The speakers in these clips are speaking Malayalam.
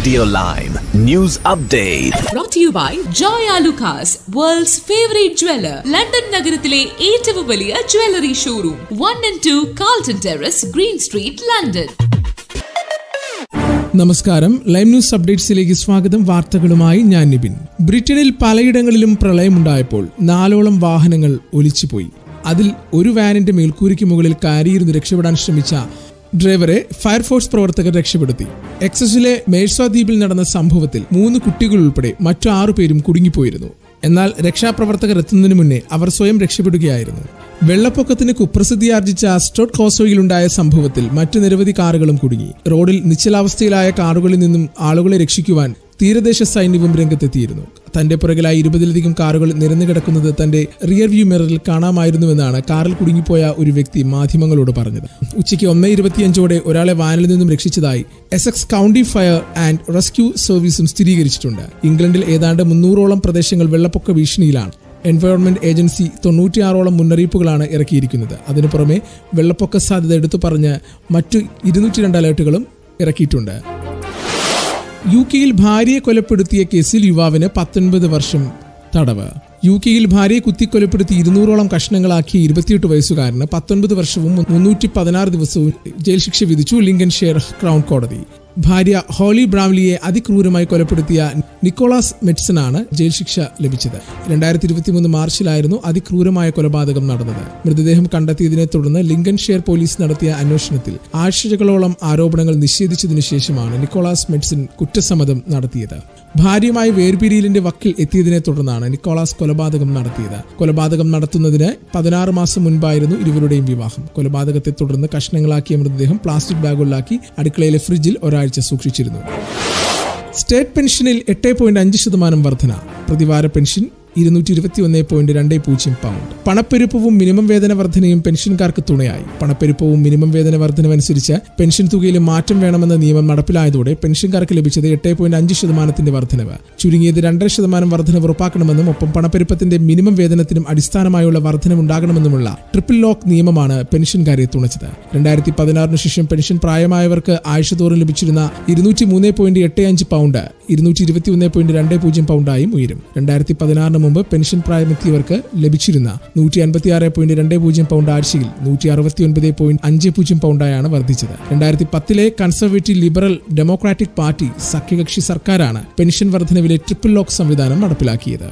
Videoline News Update. brought to you by Joy Lucas, world's favorite jeweler. London നഗരത്തിലെ ഏറ്റവും വലിയ jewellery showroom one and two Carlton Terrace Green Street London നമസ്കാരം ലൈവ് ന്യൂസ് അപ്ഡേറ്റ്സിലേക്ക് സ്വാഗതം വാർത്തകളുമായി ഞാൻ നിബിൻ ബ്രിട്ടനിൽ പലയിടങ്ങളിലും പ്രളയമുണ്ടായപ്പോൾ നാലോളം വാഹനങ്ങൾ ഒലിച്ചുപോയി അതിൽ ഒരു വാനിന്റെ മേൽക്കൂരയ്ക്ക് മുകളിൽ കയറിയിരുന്ന് രക്ഷപ്പെടാൻ ശ്രമിച്ച ഡ്രൈവറെ ഫയർഫോഴ്സ് പ്രവർത്തകർ രക്ഷപ്പെടുത്തി എക്സസിലെ മേഴ്സ ദ്വീപിൽ നടന്ന സംഭവത്തിൽ മൂന്ന് കുട്ടികൾ ഉൾപ്പെടെ മറ്റു ആറു പേരും കുടുങ്ങിപ്പോയിരുന്നു എന്നാൽ രക്ഷാപ്രവർത്തകർ എത്തുന്നതിന് മുന്നേ അവർ സ്വയം രക്ഷപ്പെടുകയായിരുന്നു വെള്ളപ്പൊക്കത്തിന് കുപ്രസിദ്ധിയാർജിച്ച സ്റ്റോട്ട് കോസോയിലുണ്ടായ സംഭവത്തിൽ മറ്റു നിരവധി കാറുകളും കുടുങ്ങി റോഡിൽ നിശ്ചലാവസ്ഥയിലായ കാറുകളിൽ നിന്നും ആളുകളെ രക്ഷിക്കുവാൻ തീരദേശ സൈന്യവും രംഗത്തെത്തിയിരുന്നു തന്റെ പുറകിലായി ഇരുപതിലധികം കാറുകൾ നിരന്നു കിടക്കുന്നത് തന്റെ റിയർ വ്യൂ മിററിൽ കാണാമായിരുന്നുവെന്നാണ് കാറിൽ കുടുങ്ങിപ്പോയ ഒരു വ്യക്തി മാധ്യമങ്ങളോട് പറഞ്ഞത് ഉച്ചയ്ക്ക് ഒന്നേ ഇരുപത്തിയഞ്ചോടെ ഒരാളെ വാനിൽ നിന്നും രക്ഷിച്ചതായി Essex County Fire and Rescue സർവീസും സ്ഥിരീകരിച്ചിട്ടുണ്ട് ഇംഗ്ലണ്ടിൽ ഏതാണ്ട് മുന്നൂറോളം പ്രദേശങ്ങൾ വെള്ളപ്പൊക്ക ഭീഷണിയിലാണ് എൻവയോൺമെന്റ് ഏജൻസി തൊണ്ണൂറ്റിയാറോളം മുന്നറിയിപ്പുകളാണ് ഇറക്കിയിരിക്കുന്നത് അതിനു പുറമെ വെള്ളപ്പൊക്ക സാധ്യത എടുത്തു പറഞ്ഞ് മറ്റു ഇരുന്നൂറ്റി രണ്ട് അലേർട്ടുകളും ഇറക്കിയിട്ടുണ്ട് യു കെയിൽ ഭാര്യയെ കൊലപ്പെടുത്തിയ കേസിൽ യുവാവിന് പത്തൊൻപത് വർഷം തടവ് യു കെയിൽ ഭാര്യയെ കുത്തിക്കൊലപ്പെടുത്തി ഇരുന്നൂറോളം കഷ്ണങ്ങളാക്കിയ ഇരുപത്തിയെട്ട് വയസ്സുകാരന് പത്തൊൻപത് വർഷവും മുന്നൂറ്റി പതിനാറ് ദിവസവും ജയിൽ ശിക്ഷ വിധിച്ചു ലിങ്കൻ ഷെയർ ക്രൗൺ കോടതി ഭാര്യ ഹോളി ബ്രാംലിയെ അതിക്രൂരമായി കൊലപ്പെടുത്തിയ നിക്കോളാസ് മെഡ്സനാണ് ജയിൽ ശിക്ഷ ലഭിച്ചത് രണ്ടായിരത്തി ഇരുപത്തിമൂന്ന് മാർച്ചിലായിരുന്നു അതിക്രൂരമായ കൊലപാതകം നടന്നത് മൃതദേഹം കണ്ടെത്തിയതിനെ തുടർന്ന് ലിങ്കൻ ഷെയർ പോലീസ് നടത്തിയ അന്വേഷണത്തിൽ ആഴ്ചകളോളം ആരോപണങ്ങൾ നിഷേധിച്ചതിനു ശേഷമാണ് നിക്കോളാസ് മെഡ്സൺ കുറ്റസമ്മതം നടത്തിയത് ഭാര്യയുമായി വേർപിരിയലിന്റെ വക്കിൽ എത്തിയതിനെ തുടർന്നാണ് നിക്കോളാസ് കൊലപാതകം നടത്തിയത് കൊലപാതകം നടത്തുന്നതിന് പതിനാറ് മാസം മുൻപായിരുന്നു ഇരുവരുടെയും വിവാഹം കൊലപാതകത്തെ തുടർന്ന് കഷ്ണങ്ങളാക്കിയ മൃതദേഹം പ്ലാസ്റ്റിക് ബാഗുകളിലാക്കി അടുക്കളയിലെ ഫ്രിഡ്ജിൽ ഒരാഴ്ച സൂക്ഷിച്ചിരുന്നു സ്റ്റേറ്റ് പെൻഷനിൽ എട്ട് പോയിന്റ് അഞ്ച് ശതമാനം വർധന പ്രതിവാര പെൻഷൻ ഇരുന്നൂറ്റി ഇരുപത്തി ഒന്ന് പോയിന്റ് രണ്ട് പൂജ്യം പൗണ്ട് പണപ്പെരുപ്പവും മിനിമം വേതന വർധനയും പെൻഷൻകാർക്ക് തുണയായി പണപ്പെരുപ്പവും മിനിമം വേതന വർധനവനുസരിച്ച് പെൻഷൻ തുകയിൽ മാറ്റം വേണമെന്ന നിയമം നടപ്പിലായതോടെ പെൻഷൻകാർക്ക് ലഭിച്ചത് എട്ട് പോയിന്റ് അഞ്ച് ശതമാനത്തിന്റെ വർധനവ് ചുരുങ്ങിയത് രണ്ടര ശതമാനം വർധനവ് ഉറപ്പാക്കണമെന്നും ഒപ്പം പണപ്പെരുപ്പത്തിന്റെ മിനിമം വേതനത്തിനും അടിസ്ഥാനമായുള്ള വർധനവുണ്ടാകണമെന്നുമുള്ള ട്രിപ്പിൾ ലോക്ക് നിയമമാണ് പെൻഷൻകാരെ തുണച്ചത് രണ്ടായിരത്തി പതിനാറിന് ശേഷം പെൻഷൻ പ്രായമായവർക്ക് ആഴ്ചതോറും ലഭിച്ചിരുന്ന ഇരുന്നൂറ്റി മൂന്ന് പോയിന്റ് എട്ട് അഞ്ച് പൗണ്ട് ഇരുന്നൂറ്റി ഇരുപത്തി ഒന്ന് പോയിന്റ് രണ്ട് പൂജ്യം പൗണ്ടായും ഉയരും രണ്ടായിരത്തി പതിനാറിന് മുമ്പ് പെൻഷൻ പ്രായമെത്തിയവർക്ക് ലഭിച്ചിരുന്ന നൂറ്റി അൻപത്തി ആറ് പോയിന്റ് രണ്ട് പൂജ്യം പൗണ്ട് ആഴ്ചയിൽ നൂറ്റി അറുപത്തി ഒൻപത് പോയിന്റ് അഞ്ച് പൂജ്യം പൗണ്ടായാണ് വർദ്ധിച്ചത് രണ്ടായിരത്തി പത്തിലെ കൺസർവേറ്റീവ് ലിബറൽ ഡെമോക്രാറ്റിക് പാർട്ടി സഖ്യകക്ഷി സർക്കാരാണ് പെൻഷൻ വർധനവിലെ ട്രിപ്പിൾ ലോക്ക് സംവിധാനം നടപ്പിലാക്കിയത്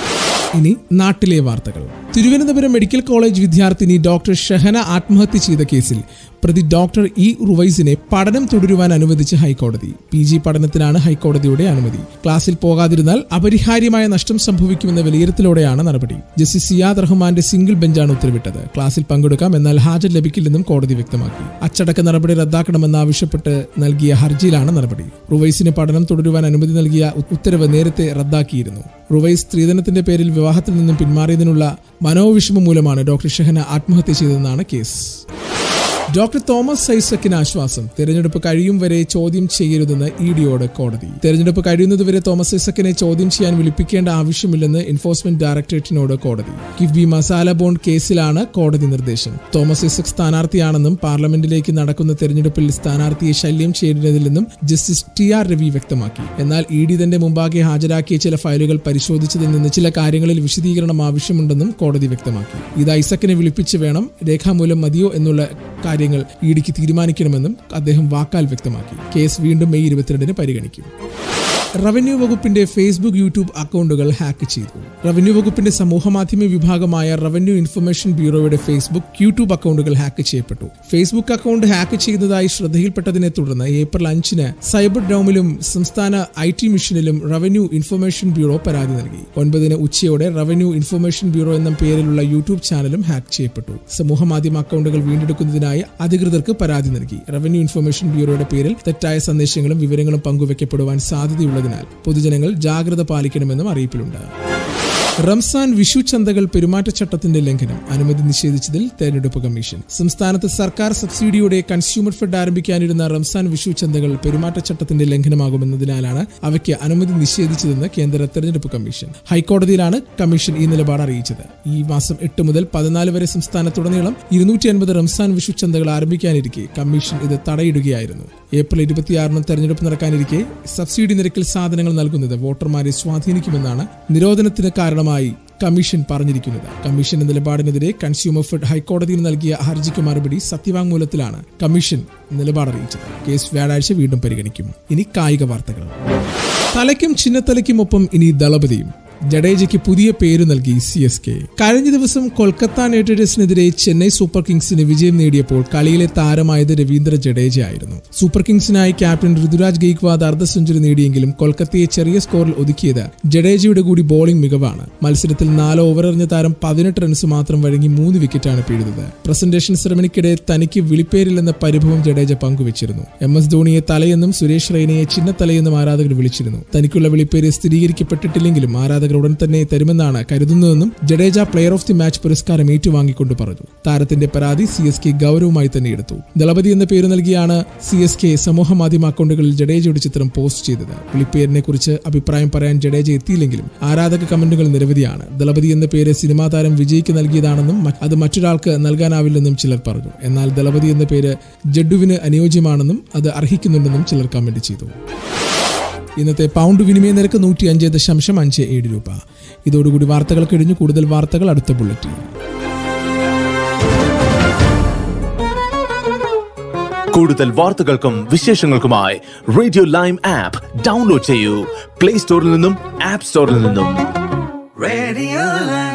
ഇനി നാട്ടിലെ വാർത്തകൾ തിരുവനന്തപുരം മെഡിക്കൽ കോളേജ് വിദ്യാർത്ഥിനി ഡോക്ടർ ഷഹന ആത്മഹത്യ ചെയ്ത കേസിൽ പ്രതി ഡോക്ടർ ഇ റുവൈസിനെ പഠനം തുടരുവാൻ അനുവദിച്ച് ഹൈക്കോടതി പി ജി പഠനത്തിനാണ് ഹൈക്കോടതിയുടെ അനുമതി ക്ലാസ്സിൽ പോകാതിരുന്നാൽ അപരിഹാര്യമായ നഷ്ടം സംഭവിക്കുമെന്ന വിലയിരുത്തലോടെയാണ് നടപടി ജസ്റ്റിസ് സിയാദ് റഹ്മാന്റെ സിംഗിൾ ബെഞ്ചാണ് ഉത്തരവിട്ടത് ക്ലാസ്സിൽ പങ്കെടുക്കാം എന്നാൽ ഹാജർ ലഭിക്കില്ലെന്നും കോടതി വ്യക്തമാക്കി അച്ചടക്ക നടപടി റദ്ദാക്കണമെന്നാവശ്യപ്പെട്ട് നൽകിയ ഹർജിയിലാണ് നടപടി റുവൈസിന് പഠനം തുടരുവാൻ അനുമതി നൽകിയ ഉത്തരവ് നേരത്തെ റദ്ദാക്കിയിരുന്നു റുവൈസ് സ്ത്രീധനത്തിന്റെ പേരിൽ വിവാഹത്തിൽ നിന്നും പിന്മാറിയതിനുള്ള മനോവിഷമം മൂലമാണ് ഡോക്ടർ ഷെഹന ആത്മഹത്യ ചെയ്തതെന്നാണ് കേസ് ഡോക്ടർ തോമസ് ഐസക്കിന് ആശ്വാസം തെരഞ്ഞെടുപ്പ് കഴിയും വരെ ചോദ്യം ചെയ്യരുതെന്ന് ഇ ഡിയോട് കോടതി തെരഞ്ഞെടുപ്പ് കഴിയുന്നതുവരെ തോമസ് ഐസക്കിനെ ചോദ്യം ചെയ്യാൻ വിളിപ്പിക്കേണ്ട ആവശ്യമില്ലെന്ന് എൻഫോഴ്സ്മെന്റ് ഡയറക്ടറേറ്റിനോട് കോടതി കിഫ്ബി മസാല ബോണ്ട് കേസിലാണ് കോടതി നിർദ്ദേശം തോമസ് ഐസക് സ്ഥാനാർത്ഥിയാണെന്നും പാർലമെന്റിലേക്ക് നടക്കുന്ന തെരഞ്ഞെടുപ്പിൽ സ്ഥാനാർത്ഥിയെ ശല്യം ചെയ്യേണ്ടതില്ലെന്നും ജസ്റ്റിസ് ടി ആർ രവി വ്യക്തമാക്കി എന്നാൽ ഇ ഡി തന്റെ മുമ്പാകെ ഹാജരാക്കിയ ചില ഫയലുകൾ പരിശോധിച്ചതിൽ നിന്ന് ചില കാര്യങ്ങളിൽ വിശദീകരണം ആവശ്യമുണ്ടെന്നും കോടതി വ്യക്തമാക്കി ഇത് ഐസക്കിനെ വിളിപ്പിച്ച് വേണം രേഖാമൂലം മതിയോ എന്നുള്ള കാര്യങ്ങൾ ഇഡിക്ക് തീരുമാനിക്കണമെന്നും അദ്ദേഹം വാക്കാൽ വ്യക്തമാക്കി കേസ് വീണ്ടും മെയ് ഇരുപത്തിരണ്ടിന് പരിഗണിക്കും റവന്യൂ വകുപ്പിന്റെ ഫേസ്ബുക്ക് യൂട്യൂബ് അക്കൗണ്ടുകൾ ഹാക്ക് ചെയ്തു റവന്യൂ വകുപ്പിന്റെ സമൂഹമാധ്യമ വിഭാഗമായ റവന്യൂ ഇൻഫർമേഷൻ ബ്യൂറോയുടെ ഫേസ്ബുക്ക് യൂട്യൂബ് അക്കൗണ്ടുകൾ ഹാക്ക് ചെയ്യപ്പെട്ടു ഫേസ്ബുക്ക് അക്കൗണ്ട് ഹാക്ക് ചെയ്തതായി ശ്രദ്ധയിൽപ്പെട്ടതിനെ തുടർന്ന് ഏപ്രിൽ അഞ്ചിന് സൈബർ ഡോമിലും സംസ്ഥാന ഐ ടി മിഷനിലും റവന്യൂ ഇൻഫർമേഷൻ ബ്യൂറോ പരാതി നൽകി ഒൻപതിന് ഉച്ചയോടെ റവന്യൂ ഇൻഫർമേഷൻ ബ്യൂറോ എന്ന പേരിലുള്ള യൂട്യൂബ് ചാനലും ഹാക്ക് ചെയ്യപ്പെട്ടു സമൂഹമാധ്യമ അക്കൗണ്ടുകൾ വീണ്ടെടുക്കുന്നതിനായി അധികൃതർക്ക് പരാതി നൽകി റവന്യൂ ഇൻഫർമേഷൻ ബ്യൂറോയുടെ പേരിൽ തെറ്റായ സന്ദേശങ്ങളും വിവരങ്ങളും പങ്കുവയ്ക്കപ്പെടുവാൻ സാധ്യതയുള്ളതിനാൽ പൊതുജനങ്ങൾ ജാഗ്രത പാലിക്കണമെന്നും അറിയിപ്പിലുണ്ട് റംസാൻ വിഷു ചന്തകൾ പെരുമാറ്റച്ചട്ടത്തിന്റെ ലംഘനം അനുമതി നിഷേധിച്ചതിൽ തെരഞ്ഞെടുപ്പ് കമ്മീഷൻ സംസ്ഥാനത്ത് സർക്കാർ സബ്സിഡിയോടെ കൺസ്യൂമർ ഫെഡ് ആരംഭിക്കാനിരുന്ന റംസാൻ വിഷു ചന്തകൾ പെരുമാറ്റച്ചട്ടത്തിന്റെ ലംഘനമാകുമെന്നതിനാലാണ് അവയ്ക്ക് അനുമതി നിഷേധിച്ചതെന്ന് കേന്ദ്ര തെരഞ്ഞെടുപ്പ് കമ്മീഷൻ ഹൈക്കോടതിയിലാണ് കമ്മീഷൻ ഈ നിലപാട് അറിയിച്ചത് ഈ മാസം എട്ട് മുതൽ പതിനാല് വരെ സംസ്ഥാനത്തുടനീളം ഇരുന്നൂറ്റി അൻപത് റംസാൻ വിഷു ചന്തകൾ ആരംഭിക്കാനിരിക്കെ കമ്മീഷൻ ഇത് തടയിടുകയായിരുന്നു ഏപ്രിൽ ഇരുപത്തിയാറിന് തെരഞ്ഞെടുപ്പ് നടക്കാനിരിക്കെ സബ്സിഡി നിരക്കിൽ സാധനങ്ങൾ നൽകുന്നത് വോട്ടർമാരെ സ്വാധീനിക്കുമെന്നാണ് നിരോധനത്തിന് കാരണമായി കമ്മീഷൻ പറഞ്ഞിരിക്കുന്നത് കമ്മീഷന്റെ നിലപാടിനെതിരെ കൺസ്യൂമർ ഫെഡ് ഹൈക്കോടതിയിൽ നൽകിയ ഹർജിക്ക് മറുപടി സത്യവാങ്മൂലത്തിലാണ് കമ്മീഷൻ നിലപാടറിയിച്ചത് കേസ് വ്യാഴാഴ്ച വീണ്ടും പരിഗണിക്കും ഇനി കായിക വാർത്തകൾ തലയ്ക്കും ചിഹ്നത്തലയ്ക്കുമൊപ്പം ഇനി ദളപതിയും ജഡേജയ്ക്ക് പുതിയ പേര് നൽകി സി എസ് കെ കഴിഞ്ഞ ദിവസം കൊൽക്കത്ത നൈറ്റ് റൈഡേഴ്സിനെതിരെ ചെന്നൈ സൂപ്പർ കിങ്സിന് വിജയം നേടിയപ്പോൾ കളിയിലെ താരമായത് രവീന്ദ്ര ജഡേജ ആയിരുന്നു സൂപ്പർ കിങ്സിനായി ക്യാപ്റ്റൻ ഋതുരാജ് ഗെയ്ക്വാദ് അർദ്ധ സെഞ്ചുറി നേടിയെങ്കിലും കൊൽക്കത്തയെ ചെറിയ സ്കോറിൽ ഒതുക്കിയത് ജഡേജയുടെ കൂടി ബോളിംഗ് മികവാണ് മത്സരത്തിൽ നാല് ഓവർ എറിഞ്ഞ താരം പതിനെട്ട് റൺസ് മാത്രം വഴങ്ങി മൂന്ന് വിക്കറ്റാണ് പിഴുതത് പ്രസന്റേഷൻ സെറമണിക്കിടെ തനിക്ക് വിളിപ്പേരില്ലെന്ന പരിഭവം ജഡേജ പങ്കുവച്ചിരുന്നു എം എസ് ധോണിയെ തലയെന്നും സുരേഷ് റെയ്നയെ ചിന്നത്തലയെന്നും ആരാധകർ വിളിച്ചിരുന്നു തനിക്കുള്ള വിളിപ്പേര് സ്ഥിരീകരിക്കപ്പെട്ടിട്ടില്ലെങ്കിലും ആരാധകർ ഉടൻ തന്നെ തരുമെന്നാണ് കരുതുന്നതെന്നും Jadeja player of the match പുരസ്കാരം ഏറ്റുവാങ്ങിക്കൊണ്ട് പറഞ്ഞു താരത്തിന്റെ പരാതി സി എസ് കെ ഗൗരവമായി തന്നെ എടുത്തു ദളപതി എന്ന പേര് നൽകിയാണ് സി എസ് കെ സമൂഹ മാധ്യമ അക്കൗണ്ടുകളിൽ ജഡേജയുടെ ചിത്രം പോസ്റ്റ് ചെയ്തത് വിളിപ്പേരിനെ കുറിച്ച് അഭിപ്രായം പറയാൻ ജഡേജ എത്തിയില്ലെങ്കിലും ആരാധക കമന്റുകൾ നിരവധിയാണ് ദളപതി എന്ന പേര് സിനിമാ താരം വിജയ്ക്ക് നൽകിയതാണെന്നും മ- അത് മറ്റൊരാൾക്ക് നൽകാനാവില്ലെന്നും ചിലർ പറഞ്ഞു എന്നാൽ ദളപതി എന്ന പേര് ജഡ്ഡുവിന് അനുയോജ്യമാണെന്നും അത് അർഹിക്കുന്നുണ്ടെന്നും ചിലർ കമന്റ് ചെയ്തു ഇന്നത്തെ പൗണ്ട് വിനിമയ നിരക്ക് നൂറ്റി അഞ്ച് ദശാംശം അഞ്ച് ഏഴ് രൂപ ഇതോടുകൂടി വാർത്തകൾ കഴിഞ്ഞു കൂടുതൽ വാർത്തകൾ അടുത്ത ബുള്ളറ്റിൻ കൂടുതൽ വാർത്തകൾക്കും വിശേഷങ്ങൾക്കുമായി റേഡിയോ ലൈം ആപ്പ് ഡൗൺലോഡ് ചെയ്യൂ പ്ലേ സ്റ്റോറിൽ നിന്നും ആപ്പ് സ്റ്റോറിൽ നിന്നും Radio Live.